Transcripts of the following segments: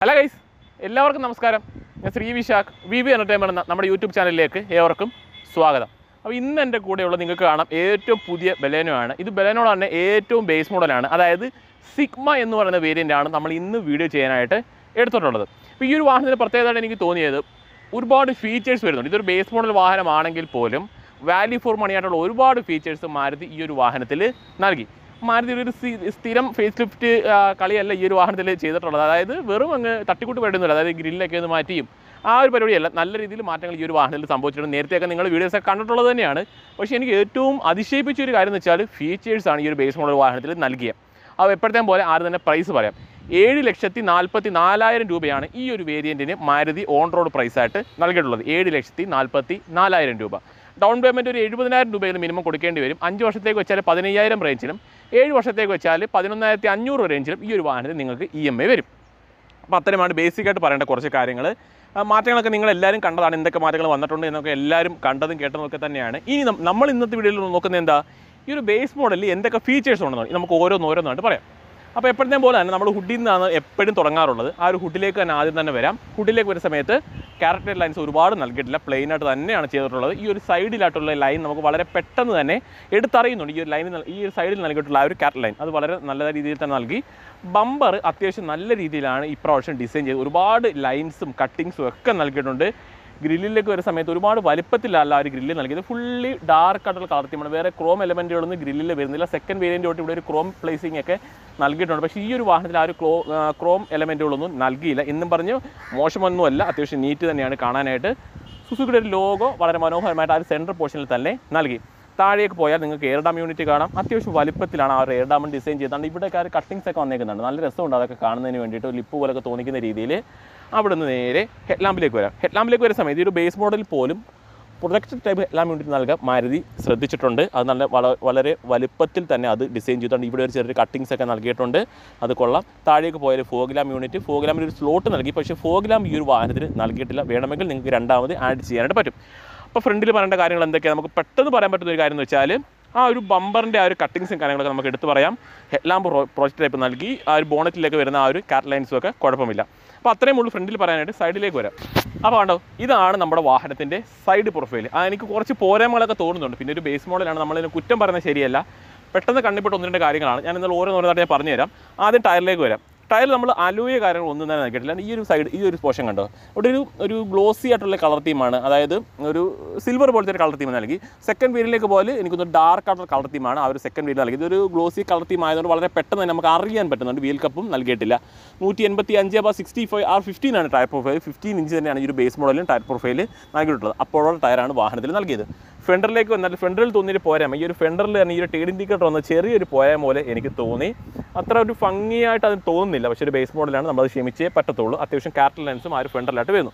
hello guys എല്ലാവർക്കും നമസ്കാരം ഞാൻ Sree Visakh V B entertainment എന്ന നമ്മുടെ യൂട്യൂബ് ചാനലിലേക്ക് ഏവർക്കും സ്വാഗതം അപ്പോൾ ഇന്ന് എൻ്റെ കൂടെയുള്ള നിങ്ങൾക്ക് കാണാം ഏറ്റവും പുതിയ ബലേനോ ആണ് ഇത് ബലേനോടെ തന്നെ ഏറ്റവും ബേസ് മോഡലാണ് അതായത് സിഗ്മ എന്ന് പറയുന്ന വേരിയൻ്റ് ആണ് നമ്മൾ ഇന്ന് വീഡിയോ ചെയ്യാനായിട്ട് എടുത്തിട്ടുള്ളത് അപ്പോൾ ഈ ഒരു വാഹനത്തിൻ്റെ പ്രത്യേകതയായിട്ട് എനിക്ക് തോന്നിയത് ഒരുപാട് ഫീച്ചേഴ്സ് വരുന്നുണ്ട് ഇതൊരു ബേസ് മോഡൽ വാഹനമാണെങ്കിൽ പോലും വാല്യൂ ഫോർ മണി ആയിട്ടുള്ള ഒരുപാട് ഫീച്ചേഴ്സ് മാരുതി ഈ ഒരു വാഹനത്തിൽ നൽകി മാരുതി ഒരു സ്ഥി- സ്ഥിരം ഫേസ് ലിഫ്റ്റ് കളിയല്ല ഈ ഒരു വാഹനത്തിൽ ചെയ്തിട്ടുള്ളത് അതായത് വെറും അങ്ങ് തട്ടിക്കൂട്ട് പരിപാടിയൊന്നുമില്ല അതായത് ഗ്രില്ലൊക്കെ ഒന്ന് മാറ്റിയും ആ ഒരു പരിപാടിയല്ല നല്ല രീതിയിൽ മാറ്റങ്ങൾ ഈ ഒരു വാഹനത്തിൽ സംഭവിച്ചിട്ടുണ്ട് നേരത്തെയൊക്കെ നിങ്ങൾ വീഡിയോസൊക്കെ കണ്ടിട്ടുള്ളത് തന്നെയാണ് പക്ഷേ എനിക്ക് ഏറ്റവും അതിശയിപ്പിച്ച ഒരു കാര്യം എന്ന് വെച്ചാൽ ഫീച്ചേഴ്സാണ് ഈ ഒരു ബേസ് മോഡൽ വാഹനത്തിൽ നൽകിയത് അത് എപ്പോഴത്തേം പോലെ ആരും തന്നെ പ്രൈസ് പറയാം ഏഴ് ലക്ഷത്തി നാൽപ്പത്തി നാലായിരം രൂപയാണ് ഈ ഒരു വേരിയൻറ്റിന് മാരുതി ഓൺ റോഡ് പ്രൈസായിട്ട് നൽകിയിട്ടുള്ളത് ഏഴ് ലക്ഷത്തി നാൽപ്പത്തി നാലായിരം രൂപ ഡൗൺ പേയ്മെൻറ്റ് ഒരു എഴുപതിനായിരം രൂപയിൽ മിനിമം കൊടുക്കേണ്ടി വരും അഞ്ച് വർഷത്തേക്ക് വെച്ചാൽ പതിനയ്യായിരം റേഞ്ചിലും ഏഴ് വർഷത്തേക്ക് വെച്ചാൽ പതിനൊന്നായിരത്തി അഞ്ഞൂറ് റേഞ്ചിലും ഈ ഒരു വാഹനത്തിൽ നിങ്ങൾക്ക് ഇ എം ഐ വരും അപ്പോൾ അത്തരമാണ് ബേസിക്കായിട്ട് പറയേണ്ട കുറച്ച് കാര്യങ്ങൾ ആ മാറ്റങ്ങളൊക്കെ നിങ്ങൾ എല്ലാവരും കണ്ടതാണ് എന്തൊക്കെ മാറ്റങ്ങൾ വന്നിട്ടുണ്ട് എന്നൊക്കെ എല്ലാവരും കണ്ടതും കേട്ടതും ഒക്കെ തന്നെയാണ് ഇനി നം- നമ്മൾ ഇന്നത്തെ വീഡിയോയിൽ നോക്കുന്നത് എന്താ ഈ ഒരു ബേസ് മോഡലിൽ എന്തൊക്കെ ഫീച്ചേഴ്സ് ഉണ്ടെന്ന് നമുക്ക് ഓരോന്ന് ഓരോന്നായിട്ട് പറയാം അപ്പോൾ എപ്പോഴത്തേം പോലെ തന്നെ നമ്മൾ ഹുഡിൽ നിന്നാണ് എപ്പോഴും തുടങ്ങാറുള്ളത് ആ ഒരു ഹുഡിലേക്ക് തന്നെ ആദ്യം തന്നെ വരാം ഹുഡിലേക്ക് വരുന്ന സമയത്ത് ക്യാരക്ടർ ലൈൻസ് ഒരുപാട് നൽകിയിട്ടില്ല പ്ലെയിൻ ആയിട്ട് തന്നെയാണ് ചെയ്തിട്ടുള്ളത് ഈ ഒരു സൈഡിലായിട്ടുള്ള ലൈൻ നമുക്ക് വളരെ പെട്ടെന്ന് തന്നെ എടുത്തറിയുന്നുണ്ട് ഈ ഒരു ലൈനിൽ ഈ ഒരു സൈഡിൽ നൽകിയിട്ടുള്ള ആ ഒരു ക്യാരക്ടർ ലൈൻ അത് വളരെ നല്ല രീതിയിൽ തന്നെ നൽകി ബമ്പർ അത്യാവശ്യം നല്ല രീതിയിലാണ് ഇപ്രാവശ്യം ഡിസൈൻ ചെയ്ത് ഒരുപാട് ലൈൻസും കട്ടിങ്സും ഒക്കെ നൽകിയിട്ടുണ്ട് ഗ്രില്ലിലേക്ക് വരുന്ന സമയത്ത് ഒരുപാട് വലിപ്പത്തിലല്ല ആ ഒരു ഗ്രില്ല് നൽകിയത് ഫുള്ളി ഡാർക്ക് ആയിട്ടുള്ള കളർ തീമാണ് വേറെ ക്രോം എലമെൻറ്റുകളൊന്നും ഗ്രില്ലിൽ വരുന്നില്ല സെക്കൻഡ് വേരിയൻ്റ് തൊട്ട് ഇവിടെ ഒരു ക്രോം പ്ലേസിംഗ് ഒക്കെ നൽകിയിട്ടുണ്ട് പക്ഷേ ഈ ഒരു വാഹനത്തിൽ ആ ഒരു ക്രോ ക്രോം എലമെൻറ്റുകളൊന്നും നൽകിയില്ല എന്നും പറഞ്ഞ് മോശമൊന്നുമല്ല അത്യാവശ്യം നീറ്റ് തന്നെയാണ് കാണാനായിട്ട് സുസുക്കിയുടെ ഒരു ലോഗോ വളരെ മനോഹരമായിട്ട് ആ ഒരു സെൻട്രൽ പോർഷനിൽ തന്നെ നൽകി താഴേക്ക് പോയാൽ നിങ്ങൾക്ക് എയർ ഡാം യൂണിറ്റ് കാണാം അത്യാവശ്യം വലിപ്പത്തിലാണ് ആ ഒരു എയർ ഡാം ഡിസൈൻ ചെയ്തത് ഇവിടെയൊക്കെ ആ ഒരു കട്ടിങ്സ് ഒക്കെ വന്നേക്കുന്നുണ്ട് നല്ല രസമുണ്ട് അതൊക്കെ കാണുന്നതിന് വേണ്ടിയിട്ട് ഒരു ലിപ്പ് പോലൊക്കെ തോന്നിക്കുന്ന രീതിയിൽ അവിടെ നിന്ന് നേരെ ഹെഡ്ലാമ്പിലേക്ക് വരാം ഹെഡ്ലാമ്പിലേക്ക് വരുന്ന സമയത്ത് ഈ ഒരു ബേസ് മോഡൽ പോലും പ്രൊഡക്റ്റ് ടൈപ്പ് ഹെഡ്ലാമ്പ് യൂണിറ്റ് നൽകാൻ മാരുതി ശ്രദ്ധിച്ചിട്ടുണ്ട് അത് നല്ല വള- വളരെ വലുപ്പത്തിൽ തന്നെ അത് ഡിസൈൻ ചെയ്തിട്ടുണ്ട് ഇവിടെ ഒരു ചെറിയൊരു കട്ടിങ്സ് ഒക്കെ നൽകിയിട്ടുണ്ട് അത് കൊള്ളാം താഴേക്ക് പോയാൽ ഫോഗ്ലാം യൂണിറ്റ് ഫോഗ്ലാമിൽ ഒരു സ്ലോട്ട് നൽകി പക്ഷേ ഫോഗ്ലാം ഈ ഒരു വാഹനത്തിന് നൽകിയിട്ടില്ല വേണമെങ്കിൽ നിങ്ങൾക്ക് രണ്ടാമത് ആഡ് ചെയ്യാനായിട്ട് പറ്റും അപ്പോൾ ഫ്രണ്ടിൽ പറയേണ്ട കാര്യങ്ങൾ എന്തൊക്കെയാണ് നമുക്ക് പെട്ടെന്ന് പറയാൻ പറ്റുന്ന ഒരു കാര്യം എന്ന് വെച്ചാൽ ആ ഒരു ബമ്പറിൻ്റെ ആ ഒരു കട്ടിങ്സും കാര്യങ്ങളൊക്കെ നമുക്ക് എടുത്ത് പറയാം ഹെഡ്ലാമ്പ് പ്രോജക്റ്റ് ടൈപ്പ് നൽകി ആ ഒരു ബോണറ്റിലേക്ക് വരുന്ന ആ ഒരു കാറ്റ് ലൈൻസും ഒക്കെ കുഴപ്പമില്ല അപ്പോൾ അത്രയും ഉള്ളൂ ഫ്രണ്ടിൽ പറയാനായിട്ട് സൈഡിലേക്ക് വരാം അപ്പോൾ കണ്ടോ ഇതാണ് നമ്മുടെ വാഹനത്തിൻ്റെ സൈഡ് പ്രൊഫൈൽ ആ എനിക്ക് കുറച്ച് പോരായ്മകളൊക്കെ തോന്നുന്നുണ്ട് പിന്നെ ഒരു ബേസ് മോഡലാണ് നമ്മളിതിന് കുറ്റം പറയുന്നത് ശരിയല്ല പെട്ടെന്ന് കണ്ണിപ്പെട്ട് ഒന്ന് രണ്ട് കാര്യങ്ങളാണ് ഞാൻ എന്നാൽ ഓരോന്നോരോന്നായിട്ട് ഞാൻ പറഞ്ഞുതരാം ആദ്യം ടയറിലേക്ക് വരാം ടയർ നമ്മൾ അലൂയ കാര്യങ്ങൾ ഒന്നും തന്നെ നൽകിയിട്ടില്ല ഈ ഒരു സൈഡ് ഈ ഒരു പോർഷൻ കണ്ടോ ഇവിടെ ഒരു ഒരു ഗ്ലോസി ആയിട്ടുള്ള കളർ തീമാണ് അതായത് ഒരു സിൽവർ പോലത്തെ ഒരു കളർ തീം നൽകി സെക്കൻഡ് വീലിലേക്ക് പോലെ എനിക്കൊന്ന് ഡാർക്ക് ആയിട്ടുള്ള കളർ തീമാണ് ആ ഒരു സെക്കൻഡ് വീൽ നൽകി ഇതൊരു ഗ്ലോസി കളർ തീം ആയതുകൊണ്ട് വളരെ പെട്ടെന്ന് തന്നെ നമുക്ക് അറിയാൻ പറ്റുന്നുണ്ട് വീൽ കപ്പും നൽകിയിട്ടില്ല നൂറ്റി എൺപത്തി അഞ്ച് അപ്പോൾ സിക്സ്റ്റി ഫൈവ് ആർ ഫിഫ്റ്റീൻ ആണ് ടയർ പ്രൊഫൈൽ ഫിഫ്റ്റീൻ ഇഞ്ച് തന്നെയാണ് ഈ ഒരു ബേസ് മോഡലിലും ടയർ പ്രൊഫൈൽ നൽകിയിട്ടുള്ളത് അപ്പോഴുള്ള ടയറാണ് വാഹനത്തിൽ നൽകിയത് ഫെൻഡറിലേക്ക് വന്നാൽ ഫെൻഡറിൽ തോന്നിയൊരു പോരായ്മ ഈ ഒരു ഫെൻഡറിൽ തന്നെ ഈ ഒരു ടേഡ് ഇൻഡിക്കേറ്റർ വന്ന ചെറിയൊരു പോരായ്മ പോലെ എനിക്ക് തോന്നി അത്ര ഒരു ഭംഗിയായിട്ട് അത് തോന്നുന്നില്ല പക്ഷേ ഒരു ബേസ് മോഡലാണ് നമ്മളത് ക്ഷമിച്ചേ പറ്റത്തുള്ളൂ അത്യാവശ്യം കാറ്റൽ ലെൻസും ആ ഒരു ഫെൻഡറിലായിട്ട് വരുന്നു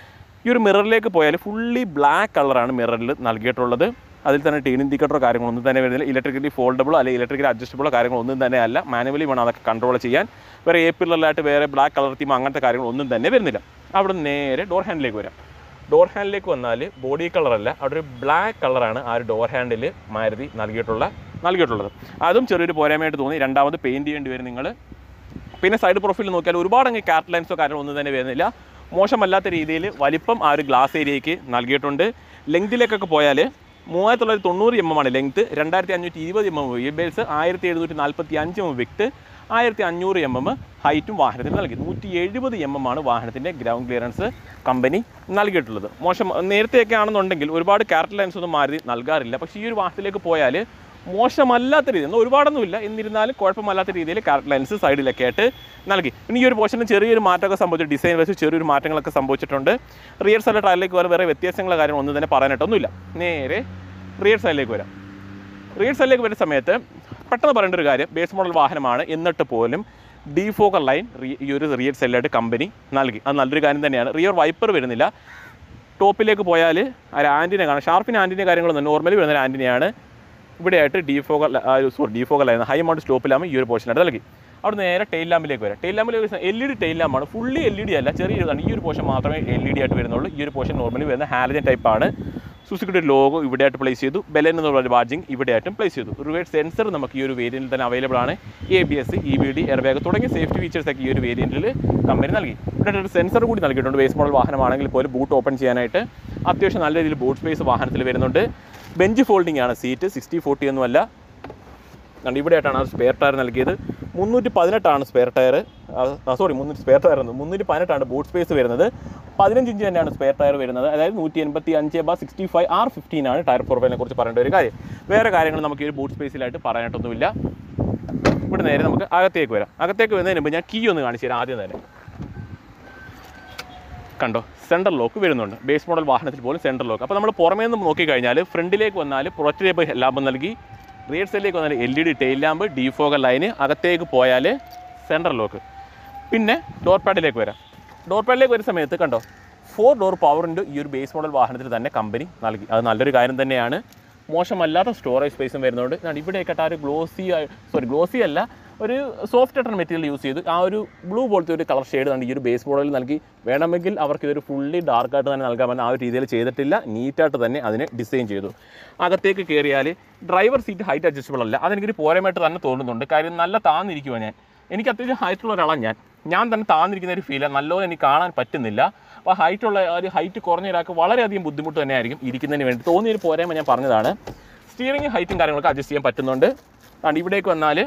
ഈ ഒരു മിററിലേക്ക് പോയാൽ ഫുള്ളി ബ്ലാക്ക് കളറാണ് മിററിൽ നൽകിയിട്ടുള്ളത് അതിൽ തന്നെ ടീൻ ഇൻഡിക്കേറ്ററോ കാര്യങ്ങളൊന്നും തന്നെ വരുന്നില്ല ഇലക്ട്രിക്കലി ഫോൾഡബിളോ അല്ലെങ്കിൽ ഇലക്ട്രിക്കലി അഡ്ജസ്റ്റബിളോ കാര്യങ്ങളൊന്നും തന്നെ അല്ല മാനുവലി വേണം അതൊക്കെ കൺട്രോൾ ചെയ്യാൻ വേറെ എ പില്ലറിലായിട്ട് വേറെ ബ്ലാക്ക് കളർ തീം അങ്ങനത്തെ കാര്യങ്ങളൊന്നും തന്നെ വരുന്നില്ല അവിടെ നിന്ന് നേരെ ഡോർ ഹാൻഡിലേക്ക് വരാം ഡോർ ഹാൻഡിലേക്ക് വന്നാൽ ബോഡി കളറല്ല അവിടെ ഒരു ബ്ലാക്ക് കളറാണ് ആ ഒരു ഡോർ ഹാൻഡിൽ മാരുതി നൽകിയിട്ടുള്ള നൽകിയിട്ടുള്ളത് അതും ചെറിയൊരു പോരായ്മയായിട്ട് തോന്നി രണ്ടാമത് പെയിൻറ്റ് ചെയ്യേണ്ടി വരും നിങ്ങൾ പിന്നെ സൈഡ് പ്രൊഫൈൽ നോക്കിയാൽ ഒരുപാട് അങ്ങ് കാറ്റ് ലൈൻസോ കാര്യങ്ങളോ ഒന്നും തന്നെ വരുന്നില്ല മോശമല്ലാത്ത രീതിയിൽ വലിപ്പം ആ ഒരു ഗ്ലാസ് ഏരിയയ്ക്ക് നൽകിയിട്ടുണ്ട് ലെങ്തിലേക്കൊക്കെ പോയാൽ മൂവായിരത്തി തൊള്ളായിരത്തി തൊണ്ണൂറ് എം എം ആണ് ലെങ്ത് രണ്ടായിരത്തി അഞ്ഞൂറ്റി ഇരുപത് എം എം വീൽ ബേസ് ആയിരത്തി എഴുന്നൂറ്റി നാൽപ്പത്തി അഞ്ച് എം വിക്ട് ആയിരത്തി അഞ്ഞൂറ് എം എം ഹൈറ്റും വാഹനത്തിന് നൽകി നൂറ്റി എഴുപത് എം എം ആണ് വാഹനത്തിൻ്റെ ഗ്രൗണ്ട് ക്ലിയറൻസ് കമ്പനി നൽകിയിട്ടുള്ളത് മോശം നേരത്തെയൊക്കെ ആണെന്നുണ്ടെങ്കിൽ ഒരുപാട് ക്യാരക്ടർ ലൈൻസ് ഒന്നും മാറി നൽകാറില്ല പക്ഷേ ഈ ഒരു വാഹനത്തിലേക്ക് പോയാൽ മോശമല്ലാത്ത രീതിയിൽ എന്നാൽ ഒരുപാടൊന്നുമില്ല എന്നിരുന്നാലും കുഴപ്പമല്ലാത്ത രീതിയിൽ ക്യാരക്ടർ ലൈൻസ് സൈഡിലൊക്കെ ആയിട്ട് നൽകി പിന്നെ ഈ ഒരു പോർഷനിൽ ചെറിയൊരു മാറ്റമൊക്കെ സംഭവിച്ചു ഡിസൈൻ വെച്ച് ചെറിയൊരു മാറ്റങ്ങളൊക്കെ സംഭവിച്ചിട്ടുണ്ട് റിയർ സൈഡിലെ ടയറിലേക്ക് വരെ വേറെ വ്യത്യാസങ്ങളോ കാര്യങ്ങളോ ഒന്നും തന്നെ പറയാനായിട്ടൊന്നുമില്ല നേരെ റിയർ സൈഡിലേക്ക് വരാം റിയർ സൈഡിലേക്ക് വരുന്ന സമയത്ത് പെട്ടെന്ന് പറയേണ്ട ഒരു കാര്യം ബേസ് മോഡൽ വാഹനമാണ് എന്നിട്ട് പോലും ഡിഫോക്കർ ലൈൻ ഈ ഒരു റിയർ സൈഡിലായിട്ട് കമ്പനി നൽകി അത് നല്ലൊരു കാര്യം തന്നെയാണ് റിയർ വൈപ്പർ വരുന്നില്ല ടോപ്പിലേക്ക് പോയാൽ ആ ഒരു ആൻറ്റിനെ കാണാം ഷാർപ്പിന് ആൻറ്റിനെ കാര്യങ്ങളൊന്നും നോർമലി വരുന്ന ഒരു ആൻറ്റിനെയാണ് ഇവിടെയായിട്ട് defogger sorry defogger line high mount സ്റ്റോപ്പിലാകുമ്പോൾ ഈ ഒരു പോർഷനായിട്ട് നൽകി അവിടെ നേരെ ടെയിൽ ലാമ്പിലേക്ക് വരാം ടെയിൽ ലാമ്പിലേക്ക് എൽ ഇ ഡി ടെയിൽ ലാമ്പാണ് ഫുള്ളി എൽ ഇ ഡി അല്ല ചെറിയ ഇതാണ് ഈ ഒരു പോർഷൻ മാത്രമേ എൽ ഇ ഡി ആയിട്ട് വരുന്നുള്ളൂ ഈ ഒരു പോർഷൻ നോർമലി വരുന്ന ഹാലജൻ ടൈപ്പാണ് സുസുക്കിയുടെ ലോഗോ ഇവിടെയായിട്ട് പ്ലേസ് ചെയ്തു ബെലൻ എന്നുള്ള ഒരു ബാഡ്ജിങ് ഇവിടെയായിട്ടും പ്ലേസ് ചെയ്തു റിവേഴ്സ് സെൻസർ നമുക്ക് ഈ ഒരു വേരിയൻറ്റിൽ തന്നെ അവൈലബിൾ ആണ് A B S E B D air bag തുടങ്ങിയ സേഫ്റ്റി ഫീച്ചേഴ്സ് ഒക്കെ ഈ ഒരു വേരിയൻറ്റിൽ കമ്പനി നൽകി ഇവിടെ ഒരു സെൻസർ കൂടി നൽകിയിട്ടുണ്ട് ബേസ് മോഡൽ വാഹനമാണെങ്കിൽ പോലും ബൂട്ട് ഓപ്പൺ ചെയ്യാനായിട്ട് അത്യാവശ്യം നല്ല രീതിയിൽ ബൂട്ട് സ്പേസ് വാഹനത്തിൽ വരുന്നുണ്ട് ബെഞ്ച് ഫോൾഡിംഗ് ആണ് സീറ്റ് സിക്സ്റ്റി ഫോർട്ടി ഒന്നുമല്ല കണ്ട് ഇവിടെയായിട്ടാണ് ആ സ്പെയർ ടയർ നൽകിയത് മുന്നൂറ്റി പതിനെട്ടാണ് സ്പെയർ ടയർ സോറി മുന്നൂറ്റി സ്പെയർ ടയർ എന്ന് മുന്നൂറ്റി പതിനെട്ടാണ് ബൂട്ട് സ്പേസ് വരുന്നത് പതിനഞ്ച് ഇഞ്ച് തന്നെയാണ് സ്പെയർ ടയർ വരുന്നത് അതായത് നൂറ്റി എൺപത്തി അഞ്ച് ബ സിക്സ്റ്റി ഫൈവ് ആർ ഫിഫ്റ്റീൻ ആണ് ടയർ പ്രൊഫൈലിനെ കുറിച്ച് പറയേണ്ട ഒരു കാര്യം വേറെ കാര്യങ്ങൾ നമുക്ക് ഈ ഒരു ബൂട്ട് സ്പേസിലായിട്ട് പറയാനായിട്ടൊന്നുമില്ല ഇവിടെ നേരെ നമുക്ക് അകത്തേക്ക് വരാം അകത്തേക്ക് വരുന്നതിന് മുമ്പ് ഞാൻ കീ ഒന്ന് കാണിച്ചു തരാം ആദ്യം തന്നെ കണ്ടോ സെൻട്രൽ ലോക്ക് വരുന്നുണ്ട് ബേസ് മോഡൽ വാഹനത്തിൽ പോലും സെൻട്രൽ ലോക്ക് അപ്പോൾ നമ്മൾ പുറമേ നിന്ന് നോക്കിക്കഴിഞ്ഞാൽ ഫ്രണ്ടിലേക്ക് വന്നാൽ പ്രൊറ്റേബിൾ ലാമ്പ് നൽകി റിയർ സൈഡിലേക്ക് വന്നാൽ L E D tail lamp defogger ലൈന് അകത്തേക്ക് പോയാൽ സെൻട്രൽ ലോക്ക് പിന്നെ ഡോർ പാഡിലേക്ക് വരാം ഡോർ പാഡിലേക്ക് വരുന്ന സമയത്ത് കണ്ടോ ഫോർ ഡോർ പവറിൻ്റെ ഈ ഒരു ബേസ് മോഡൽ വാഹനത്തിൽ തന്നെ കമ്പനി നൽകി അത് നല്ലൊരു കാര്യം തന്നെയാണ് മോശമല്ലാത്ത സ്റ്റോറേജ് സ്പേസും വരുന്നുണ്ട് ഇതാണ് ഇവിടെയൊക്കെ ആ ഒരു ഗ്ലോസി സോറി ഗ്ലോസി അല്ല ഒരു സോഫ്റ്റ് ആയിട്ടാണ് മെറ്റീരിയൽ യൂസ് ചെയ്ത് ആ ഒരു ബ്ലൂ പോലത്തെ ഒരു കളർ ഷെയ്ഡ് തന്നെ ഈ ഒരു ബേസ് മോഡലിൽ നൽകി വേണമെങ്കിൽ അവർക്ക് ഇതൊരു ഫുള്ളി ഡാർക്കായിട്ട് തന്നെ നൽകാമെന്ന് ആ ഒരു രീതിയിൽ ചെയ്തിട്ടില്ല നീറ്റായിട്ട് തന്നെ അതിനെ ഡിസൈൻ ചെയ്തു അകത്തേക്ക് കയറിയാൽ ഡ്രൈവർ സീറ്റ് ഹൈറ്റ് അഡ്ജസ്റ്റബിൾ അല്ല അതെനിക്കൊരു പോരമായിട്ട് തന്നെ തോന്നുന്നുണ്ട് കാര്യം നല്ല താന്നിരിക്കുവാണ് ഞാൻ എനിക്ക് അത്യാവശ്യം ഹൈറ്റുള്ള ഒരാളാണ് ഞാൻ ഞാൻ തന്നെ താന്നിരിക്കുന്ന ഒരു ഫീലാണ് നല്ലപോലെ എനിക്ക് കാണാൻ പറ്റുന്നില്ല അപ്പോൾ ഹൈറ്റുള്ള ഒരു ഹൈറ്റ് കുറഞ്ഞ ഒരാൾക്ക് വളരെയധികം ബുദ്ധിമുട്ട് തന്നെയായിരിക്കും ഇരിക്കുന്നതിന് വേണ്ടി തോന്നിയൊരു പോരായ്മ ഞാൻ പറഞ്ഞതാണ് സ്റ്റിയറിംഗ് ഹൈറ്റും കാര്യങ്ങളൊക്കെ അഡ്ജസ്റ്റ് ചെയ്യാൻ പറ്റുന്നുണ്ട് അതുകൊണ്ട് ഇവിടേക്ക് വന്നാൽ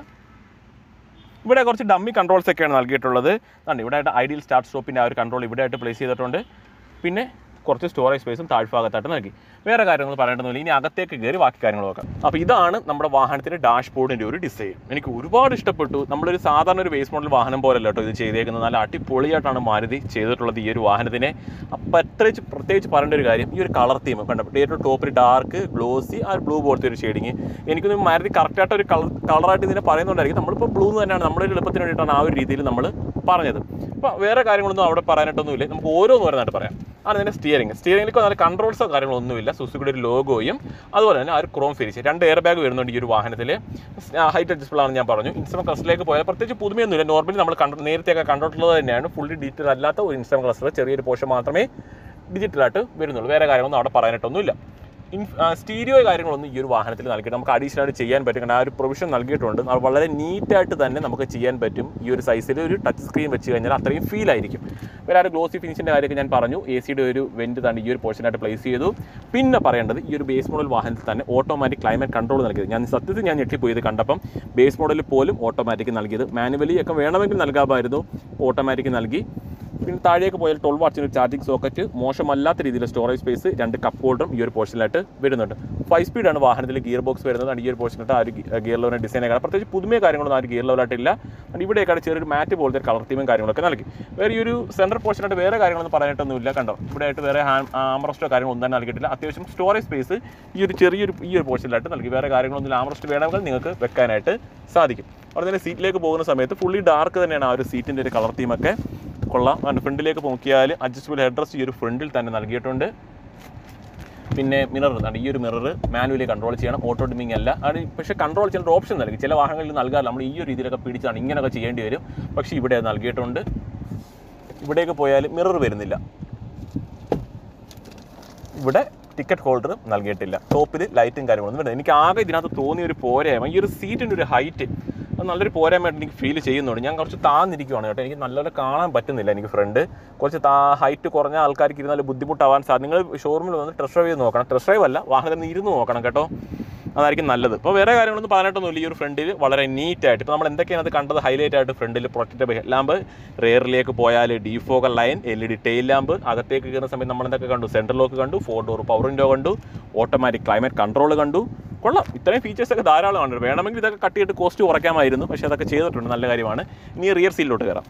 ഇവിടെ കുറച്ച് ഡമ്മി കൺട്രോൾസ് ഒക്കെയാണ് നൽകിയിട്ടുള്ളത് അതുകൊണ്ട് ഇവിടെ ആയിട്ട് ഐഡിയൽ സ്റ്റാർട്ട് സ്റ്റോപ്പിൻ്റെ ആ ഒരു കൺട്രോൾ ഇവിടെ ആയിട്ട് പ്ലേസ് ചെയ്തിട്ടുണ്ട് പിന്നെ കുറച്ച് സ്റ്റോറേജ് സ്പേസും താഴ്ഭാഗത്തായിട്ട് നൽകി വേറെ കാര്യങ്ങൾ പറയേണ്ടതില്ല ഇനി അകത്തേക്ക് കയറി ബാക്കി കാര്യങ്ങൾ നോക്കാം അപ്പോൾ ഇതാണ് നമ്മുടെ വാഹനത്തിൻ്റെ ഡാഷ് ബോർഡിൻ്റെ ഒരു ഡിസൈൻ എനിക്ക് ഒരുപാട് ഇഷ്ടപ്പെട്ടു നമ്മളൊരു സാധാരണ ഒരു ബേസ് മോഡൽ വാഹനം പോലല്ല കേട്ടോ ഇത് ചെയ്തേക്കുന്നത് നല്ല അടിപൊളിയായിട്ടാണ് മാരുതി ചെയ്തിട്ടുള്ളത് ഈ ഒരു വാഹനത്തിനെ അപ്പോൾ പ്രത്യേകിച്ച് പ്രത്യേകിച്ച് പറയേണ്ട ഒരു കാര്യം ഈ ഒരു കളർ തീം കണ്ടോ ഏറ്റവും ടോപ്പിൽ ഡാർക്ക് ഗ്ലോസി ആ ഒരു ബ്ലൂ പോലത്തെ ഒരു ഷെയ്ഡിങ് എനിക്കൊന്ന് മാരുതി കറക്റ്റായിട്ട് ഒരു കളർ കളറായിട്ട് ഇതിനെ പറയുന്നുണ്ടായിരിക്കും നമ്മളിപ്പോൾ ബ്ലൂ എന്ന് തന്നെയാണ് നമ്മുടെ ഒരു എളുപ്പത്തിന് വേണ്ടിയിട്ടാണ് ആ ഒരു രീതിയിൽ നമ്മൾ പറഞ്ഞത് അപ്പോൾ വേറെ കാര്യങ്ങളൊന്നും അവിടെ പറയാനായിട്ടൊന്നുമില്ല നമുക്ക് ഓരോന്ന് പറയുന്നതായിട്ട് പറയാം ആണ് ഇതിൻ്റെ സ്റ്റിയറിംഗ് സ്റ്റിയറിംഗിലേക്ക് നല്ല കൺട്രോൾസോ കാര്യങ്ങളൊന്നുമില്ല സുസുക്കിയുടെ ഒരു ലോഗോയും അതുപോലെ തന്നെ ആ ഒരു ക്രോം ഫിനിഷ് രണ്ട് എയർ ബാഗ് വരുന്നുണ്ട് ഈ ഒരു വാഹനത്തിൽ ഹൈറ്റ് അഡ്ജസ്റ്റബിൾ ആണ് ഞാൻ പറഞ്ഞു ഇൻസ്റ്റം ക്ലസ്റ്ററിലേക്ക് പോയാൽ പ്രത്യേകിച്ച് പുതുമയൊന്നുമില്ല നോർമലി നമ്മൾ കണ്ട നേരത്തെയൊക്കെ കണ്ടിട്ടുള്ളത് തന്നെയാണ് ഫുള്ളി ഡീറ്റെയിൽ അല്ലാത്ത ഒരു ഇൻസ്റ്റം ക്ലസ്റ്റർ ചെറിയൊരു പോർഷൻ മാത്രമേ ഡിജിറ്റലായിട്ട് വരുന്നുള്ളൂ വേറെ കാര്യങ്ങളൊന്നും അവിടെ പറയാനായിട്ടൊന്നുമില്ല ഇൻ സ്റ്റീരിയോ കാര്യങ്ങളൊന്നും ഈ ഒരു വാഹനത്തിൽ നൽകിയിട്ട് നമുക്ക് അഡീഷണൽ ആയിട്ട് ചെയ്യാൻ പറ്റും കാരണം ആ ഒരു പ്രൊവിഷൻ നൽകിയിട്ടുണ്ട് അത് വളരെ നീറ്റായിട്ട് തന്നെ നമുക്ക് ചെയ്യാൻ പറ്റും ഈ ഒരു സൈസിൽ ഒരു ടച്ച് സ്ക്രീൻ വെച്ച് കഴിഞ്ഞാൽ അത്രയും ഫീൽ ആയിരിക്കും വേറെ ആ ഒരു ഗ്ലോസി ഫിനിഷിൻ്റെ കാര്യമൊക്കെ ഞാൻ പറഞ്ഞു എ സിയുടെ ഒരു വെൻറ്റ് തന്നെ ഈ ഒരു പോർഷനായിട്ട് പ്ലേസ് ചെയ്തു പിന്നെ പറയേണ്ടത് ഈ ഒരു ബേസ് മോഡൽ വാഹനത്തിൽ തന്നെ ഓട്ടോമാറ്റിക് ക്ലൈമറ്റ് കൺട്രോൾ നൽകിയത് ഞാൻ സത്യത്തിൽ ഞാൻ ഞെട്ടിപ്പോയത് കണ്ടപ്പം ബേസ് മോഡലിൽ പോലും ഓട്ടോമാറ്റിക് നൽകിയത് മാനുവലി ഒക്കെ വേണമെങ്കിൽ നൽകാമായിരുന്നു ഓട്ടോമാറ്റിക് നൽകി പിന്നെ താഴേക്ക് പോയാൽ ട്വൽവ് വാട്ട്സിന് ഒരു ചാർജിങ് സോക്കറ്റ് മോശമല്ലാത്ത രീതിയിൽ സ്റ്റോറേജ് സ്പേസ് രണ്ട് കപ്പ് ഹോൾഡറും ഈ ഒരു പോർഷനിലായിട്ട് വരുന്നുണ്ട് ഫൈവ് സ്പീഡാണ് വാഹനത്തിൽ ഗിയർ ബോക്സ് വരുന്നത് ആണ് ഈ ഒരു പോർഷനിലായിട്ട് ആ ഒരു ഗിയർ ലെവലിൻ്റെ ഡിസൈനൊക്കെ പ്രത്യേകിച്ച് പുതുമയ കാര്യങ്ങളൊന്നും ആ ഒരു ഗിയർ ലെവലായിട്ടില്ല and ഇവിടെയൊക്കെ ചെറിയൊരു മാറ്റ് പോലത്തെ കളർ തീമും കാര്യങ്ങളൊക്കെ നൽകി വേറെ ഈ ഒരു സെൻട്രൽ പോർഷനായിട്ട് വേറെ കാര്യങ്ങളൊന്നും പറയാനായിട്ടൊന്നുമില്ല കണ്ടോ ഇവിടെ ആയിട്ട് വേറെ ആംബ്രസ്റ്റോ കാര്യങ്ങളൊന്നും തന്നെ നൽകിയിട്ടില്ല അത്യാവശ്യം സ്റ്റോറേജ് സ്പേസ് ഈ ഒരു ചെറിയൊരു ഈ ഒരു പോർഷനിലായിട്ട് നൽകി വേറെ കാര്യങ്ങളൊന്നും ആംബ്രസ്റ്റ് വേണമെങ്കിൽ നിങ്ങൾക്ക് വെക്കാനായിട്ട് സാധിക്കും അവിടെ തന്നെ സീറ്റിലേക്ക് പോകുന്ന സമയത്ത് ഫുള്ളി ഡാർക്ക് തന്നെയാണ് ആ ഒരു സീറ്റിൻ്റെ ഒരു കളർ തീമൊക്കെ കൊള്ളാം അതിൻ്റെ ഫ്രണ്ടിലേക്ക് നോക്കിയാൽ അഡ്ജസ്റ്റബിൾ ഹെഡ് റെസ്റ്റ് ഈ ഒരു ഫ്രണ്ടിൽ തന്നെ നൽകിയിട്ടുണ്ട് പിന്നെ മിറർ ആണ് ഈ ഒരു മിറർ മാനുവലി കൺട്രോൾ ചെയ്യണം ഓട്ടോ ഡിമിങ് അല്ല അത് പക്ഷേ കൺട്രോൾ ചെയ്യേണ്ട ഒരു ഓപ്ഷൻ നൽകി ചില വാഹനങ്ങളിൽ നൽകാറില്ല നമ്മൾ ഈ ഒരു രീതിയിലൊക്കെ പിടിച്ചാണ് ഇങ്ങനെയൊക്കെ ചെയ്യേണ്ടി വരും പക്ഷേ ഇവിടെ അത് നൽകിയിട്ടുണ്ട് ഇവിടേക്ക് പോയാൽ മിറർ വരുന്നില്ല ഇവിടെ ടിക്കറ്റ് ഹോൾഡർ നൽകിയിട്ടില്ല ടോപ്പിൽ ലൈറ്റും കാര്യങ്ങളൊന്നും വരുന്നത് എനിക്ക് ആകെ ഇതിനകത്ത് തോന്നിയ ഒരു പോരായ്മ ഈ ഒരു സീറ്റിൻ്റെ ഒരു ഹൈറ്റ് അത് നല്ലൊരു പോരായ്മയായിട്ട് എനിക്ക് ഫീൽ ചെയ്യുന്നുണ്ട് ഞാൻ കുറച്ച് താന്നിരിക്കുവാണ് കേട്ടോ എനിക്ക് നല്ലപോലെ കാണാൻ പറ്റുന്നില്ല എനിക്ക് ഫ്രണ്ട് കുറച്ച് താ ഹൈറ്റ് കുറഞ്ഞ ആൾക്കാർക്ക് ഇരുന്നാൽ ബുദ്ധിമുട്ടാവാൻ സാധ്യത നിങ്ങൾ ഷോറൂമിൽ വന്ന് ടെസ്റ്റ് ഡ്രൈവ് ചെയ്ത് നോക്കണം ടെസ്റ്റ് ഡ്രൈവ് അല്ല വാഹനത്തിൽ നിന്ന് ഇരുന്ന് നോക്കണം കേട്ടോ അതായിരിക്കും നല്ലത് ഇപ്പോൾ വേറെ കാര്യങ്ങളൊന്നും പറയാനായിട്ടൊന്നുമില്ല ഈ ഒരു ഫ്രണ്ടിൽ വളരെ നീറ്റായിട്ട് ഇപ്പോൾ നമ്മൾ എന്തൊക്കെയാണ് അത് കണ്ടത് ഹൈലൈറ്റ് ആയിട്ട് ഫ്രണ്ടിൽ പ്രൊട്ടക്റ്റഡ് ഹെഡ് ലാമ്പ് റെയറിലേക്ക് പോയാൽ defogger line L E D tail lamp അകത്തേക്ക് കയറുന്ന സമയത്ത് നമ്മൾ എന്തൊക്കെ കണ്ടു സെൻട്രൽ ലോക്ക് കണ്ടു ഫോർ ഡോർ പവർ വിൻഡോ കണ്ടു ഓട്ടോമാറ്റിക് ക്ലൈമറ്റ് കൺട്രോൾ കണ്ടു കൊള്ളാം ഇത്രയും ഫീച്ചേഴ്സ് ഒക്കെ ധാരാളമാണ് വേണമെങ്കിൽ ഇതൊക്കെ കട്ട് ചെയ്തിട്ട് കോസ്റ്റ് കുറയ്ക്കാമായിരുന്നു പക്ഷേ അതൊക്കെ ചെയ്തിട്ടുണ്ട് നല്ല കാര്യമാണ് ഇനി റിയർ സീലിലോട്ട് കയറാം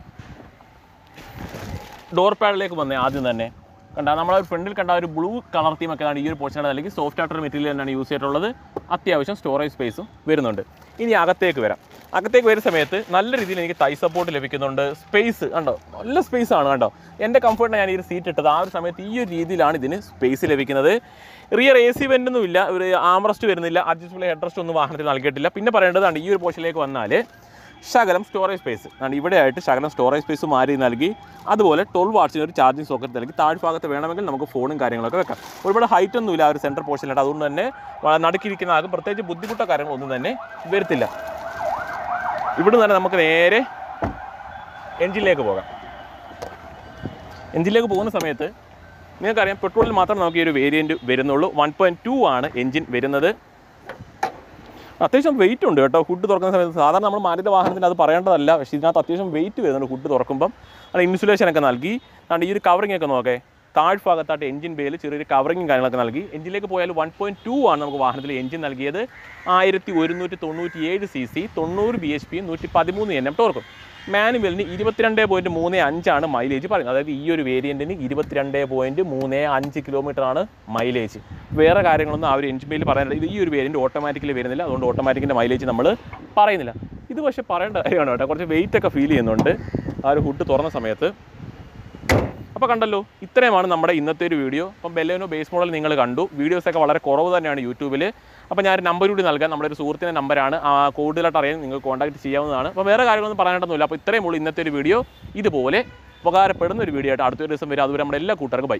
ഡോർ പാഡിലേക്ക് വന്നേ ആദ്യം തന്നെ കണ്ട നമ്മൾ ഫ്രണ്ടിൽ കണ്ട ആ ഒരു ബ്ലൂ കളർ തീം ഒക്കെ ഈ ഒരു പോർഷൻ അല്ലെങ്കിൽ സോഫ്റ്റ് ആയിട്ടൊരു മെറ്റീരിയൽ തന്നെയാണ് യൂസ് ചെയ്തിട്ടുള്ളത് അത്യാവശ്യം സ്റ്റോറേജ് സ്പേസും വരുന്നുണ്ട് ഇനി അകത്തേക്ക് വരാം അകത്തേക്ക് വരുന്ന സമയത്ത് നല്ല രീതിയിൽ എനിക്ക് തൈ സപ്പോർട്ട് ലഭിക്കുന്നുണ്ട് സ്പേസ് കണ്ടോ നല്ല സ്പേസ് ആണ് കണ്ടോ എൻ്റെ കംഫർട്ടിന് ഞാൻ ഈ ഒരു സീറ്റ് ഇട്ടത് ആ ഒരു സമയത്ത് ഈ ഒരു രീതിയിലാണ് ഇതിന് സ്പേസ് ലഭിക്കുന്നത് റിയർ എ സി വെൻ്റൊന്നും ഇല്ല ഒരു ആംറസ്റ്റ് വരുന്നില്ല അഡ്ജസ്റ്റബിൾ ഹെഡ് റെസ്റ്റ് ഒന്നും വാഹനത്തിൽ നൽകിയിട്ടില്ല പിന്നെ പറയേണ്ടതാണ് ഈ ഒരു പോർഷനിലേക്ക് വന്നാൽ ശകലം സ്റ്റോറേജ് സ്പേസ് ആണ് ഇവിടെയായിട്ട് ശകലം സ്റ്റോറേജ് സ്പേസ് മാറി നൽകി അതുപോലെ ട്വൽവ് വാട്സിന് ഒരു ചാർജിങ് സോക്കറ്റ് നൽകി താഴ്ഭാഗത്ത് വേണമെങ്കിൽ നമുക്ക് ഫോണും കാര്യങ്ങളൊക്കെ വെക്കാം ഒരുപാട് ഹൈറ്റ് ഒന്നുമില്ല ആ ഒരു സെൻറ്റർ പോർഷനിലായിട്ട് അതുകൊണ്ട് തന്നെ വ- നടുക്കിരിക്കുന്ന ആർക്കും പ്രത്യേകിച്ച് ബുദ്ധിമുട്ടോ കാര്യങ്ങളൊന്നും തന്നെ വരത്തില്ല ഇവിടെ തന്നെ നമുക്ക് നേരെ എഞ്ചിനിലേക്ക് പോകാം എഞ്ചിനിലേക്ക് പോകുന്ന സമയത്ത് നിങ്ങൾക്കറിയാം പെട്രോളിൽ മാത്രം നമുക്ക് ഈ ഒരു വേരിയൻറ്റ് വരുന്നുള്ളൂ വൺ പോയിൻറ്റ് ടു ആണ് എഞ്ചിൻ വരുന്നത് അത്യാവശ്യം വെയിറ്റ് ഉണ്ട് കേട്ടോ ഹുഡ് തുറക്കുന്ന സമയത്ത് സാധാരണ നമ്മൾ മാരുതി വാഹനത്തിന് അത് പറയേണ്ടതല്ല പക്ഷേ ഇതിനകത്ത് അത്യാവശ്യം വെയിറ്റ് വരുന്നുണ്ട് ഹുഡ് തുറക്കുമ്പം അത് ഇൻസുലേഷൻ ഒക്കെ നൽകി അതുകൊണ്ട് ഈ ഒരു കവറിംഗ് ഒക്കെ നോക്കേ താഴ്ഭാഗത്തായിട്ട് എഞ്ചിൻ ബേയിൽ ചെറിയൊരു കവറിങ്ങും കാര്യങ്ങളൊക്കെ നൽകി എഞ്ചിനിലേക്ക് പോയാൽ വൺ പോയിൻറ്റ് ടു ആണ് നമുക്ക് വാഹനത്തിൽ എഞ്ചിൻ നൽകിയത് ആയിരത്തി ഒരുന്നൂറ്റി തൊണ്ണൂറ്റി ഏഴ് സി സി തൊണ്ണൂറ് ബി എച്ച് പി നൂറ്റി പതിമൂന്ന് എൻ എം ടോർക്കും മാനുവലിന് ഇരുപത്തിരണ്ട് പോയിൻറ്റ് മൂന്ന് അഞ്ചാണ് മൈലേജ് പറയുന്നത് അതായത് ഈ ഒരു വേരിയൻറ്റിന് ഇരുപത്തിരണ്ട് പോയിൻറ്റ് മൂന്ന് അഞ്ച് കിലോമീറ്ററാണ് മൈലേജ് വേറെ കാര്യങ്ങളൊന്നും ആ ഒരു എഞ്ചിൻ ബേയിൽ പറയാനില്ല ഇത് ഈ ഒരു വേരിയൻറ്റ് ഓട്ടോമാറ്റിക്കലി വരുന്നില്ല അതുകൊണ്ട് ഓട്ടോമാറ്റിക്കിൻ്റെ മൈലേജ് നമ്മൾ പറയുന്നില്ല ഇത് പക്ഷേ പറയേണ്ട കാര്യമാണ് കേട്ടോ കുറച്ച് വെയിറ്റ് ഒക്കെ ഫീൽ ചെയ്യുന്നുണ്ട് ആ ഒരു ഹുഡ് തുറന്ന സമയത്ത് അപ്പോൾ കണ്ടല്ലോ ഇത്രയുമാണ് നമ്മുടെ ഇന്നത്തെ ഒരു വീഡിയോ അപ്പം ബെലേനോ ബേസ് മോഡൽ നിങ്ങൾ കണ്ടു വീഡിയോസൊക്കെ വളരെ കുറവ് തന്നെയാണ് യൂട്യൂബിൽ അപ്പോൾ ഞാൻ ഒരു നമ്പർ കൂടി നൽകാം നമ്മുടെ ഒരു സുഹൃത്തിൻ്റെ നമ്പറാണ് ആ കൂടുതലായിട്ട് അറിയാൻ നിങ്ങൾ കോൺടാക്ട് ചെയ്യാവുന്നതാണ് അപ്പോൾ വേറെ കാര്യങ്ങളൊന്നും പറയാനായിട്ടൊന്നുമില്ല അപ്പോൾ ഇത്രയും ഉള്ളൂ ഇന്നത്തെ ഒരു വീഡിയോ ഇതുപോലെ ഉപകാരപ്പെടുന്ന ഒരു വീഡിയോ ആയിട്ട് അടുത്തൊരു ദിവസം വരും അതുവരെ നമ്മുടെ എല്ലാ കൂട്ടുകാർക്കും ബൈ